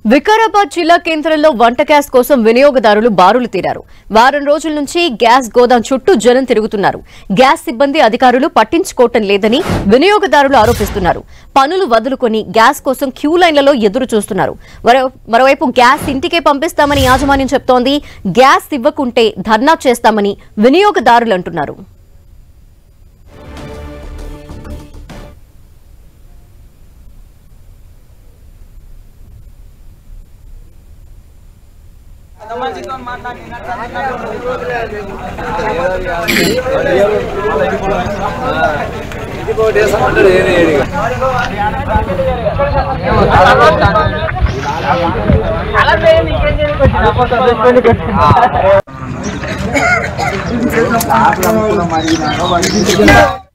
వికారాబాద్ జిల్లా కేంద్రంలో వంట గ్యాస్ కోసం వినియోగదారులు బారులు తీరారు వారం రోజుల నుంచి గ్యాస్ గోదాం చుట్టూ జనం తిరుగుతున్నారు గ్యాస్ సిబ్బంది అధికారులు పట్టించుకోవటం లేదని వినియోగదారులు ఆరోపిస్తున్నారు పనులు వదులుకొని గ్యాస్ కోసం క్యూ లైన్లలో ఎదురు చూస్తున్నారు మరో- మరోవైపు గ్యాస్ ఇంటికే పంపిస్తామని యాజమాన్యం చెప్తోంది గ్యాస్ ఇవ్వకుంటే ధర్నా చేస్తామని వినియోగదారులు అంటున్నారు మరి